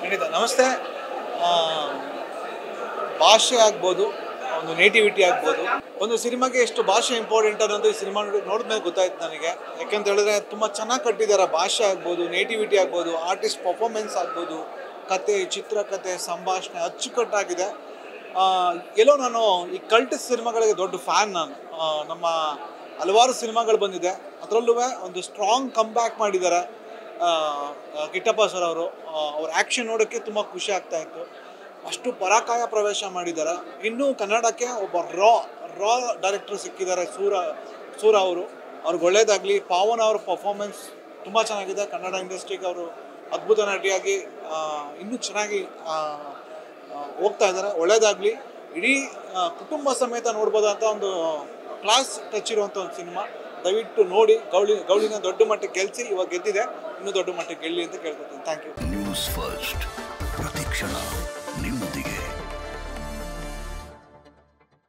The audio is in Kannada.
ಖಂಡಿತ ನಮಸ್ತೆ ಆ, ಭಾಷೆ ಆಗ್ಬೋದು ಒಂದು ನೇಟಿವಿಟಿ ಆಗ್ಬೋದು ಒಂದು ಸಿನಿಮಾಗೆ ಎಷ್ಟು ಭಾಷೆ ಇಂಪಾರ್ಟೆಂಟ್ ಅನ್ನೋದು ಈ ಸಿನಿಮಾ ನೋಡಿದ್ಮೇಲೆ ಗೊತ್ತಾಯ್ತು ನನಗೆ ಯಾಕೆಂತ ಹೇಳಿದ್ರೆ ತುಂಬ ಚೆನ್ನಾಗಿ ಕಟ್ಟಿದ್ದಾರೆ ಭಾಷೆ ಆಗ್ಬೋದು ನೇಟಿವಿಟಿ ಆಗ್ಬೋದು ಆರ್ಟಿಸ್ಟ್ ಪರ್ಫಾರ್ಮೆನ್ಸ್ ಆಗ್ಬೋದು ಕತೆ ಚಿತ್ರಕಥೆ ಸಂಭಾಷಣೆ ಅಚ್ಚುಕಟ್ಟಾಗಿದೆ ಆ, ಎಲ್ಲೋ ನಾನು ಈ ಕಲ್ಟ್ ಸಿನಿಮಾಗಳಿಗೆ ದೊಡ್ಡ ಫ್ಯಾನ್ ನಾನು ಆ, ನಮ್ಮ ಹಲವಾರು ಸಿನಿಮಾಗಳು ಬಂದಿದೆ ಅದರಲ್ಲೂ ಒಂದು ಸ್ಟ್ರಾಂಗ್ ಕಮ್ ಬ್ಯಾಕ್ ಮಾಡಿದ್ದಾರೆ ಆ, ಆ, ಕಿಟ್ಟಪ್ಪ ಸರ್ ಅವರು ಅವ್ರ ಆ್ಯಕ್ಷನ್ ನೋಡೋಕ್ಕೆ ತುಂಬ ಖುಷಿ ಆಗ್ತಾ ಇತ್ತು ಅಷ್ಟು ಪರಾಕಾಯ ಪ್ರವೇಶ ಮಾಡಿದ್ದಾರೆ ಇನ್ನೂ ಕನ್ನಡಕ್ಕೆ ಒಬ್ಬ ರಾ ರಾ ಡೈರೆಕ್ಟರ್ ಸಿಕ್ಕಿದ್ದಾರೆ ಸೂರ ಸೂರ ಅವರು ಅವ್ರಿಗೆ ಒಳ್ಳೇದಾಗಲಿ ಪಾವನ್ ಅವ್ರ ಪರ್ಫಾರ್ಮೆನ್ಸ್ ತುಂಬ ಚೆನ್ನಾಗಿದೆ ಕನ್ನಡ ಇಂಡಸ್ಟ್ರಿಗೆ ಅವರು ಅದ್ಭುತ ನಟಿಯಾಗಿ ಆ, ಇನ್ನೂ ಚೆನ್ನಾಗಿ ಆ, ಆ, ಹೋಗ್ತಾ ಇದ್ದಾರೆ ಒಳ್ಳೇದಾಗಲಿ ಇಡೀ ಆ, ಕುಟುಂಬ ಸಮೇತ ನೋಡ್ಬೋದಂತ ಒಂದು ಕ್ಲಾಸ್ ಟಚ್ ಇರುವಂಥ ಒಂದು ಸಿನಿಮಾ ದಯವಿಟ್ಟು ನೋಡಿ ಗೌಳಿ ಗೌಳಿನ ದೊಡ್ಡ ಮಟ್ಟಕ್ಕೆ ಗೆಲ್ಸಿ ಇವಾಗ ಗೆದ್ದಿದೆ ಇನ್ನೂ ದೊಡ್ಡ ಮಟ್ಟಕ್ಕೆ ಗೆಲ್ಲಿ ಅಂತ ಕೇಳ್ಕೊತೀನಿ ಥ್ಯಾಂಕ್ ಯು ನ್ಯೂಸ್ ಫಸ್ಟ್ ಪ್ರತಿಕ್ಷಣ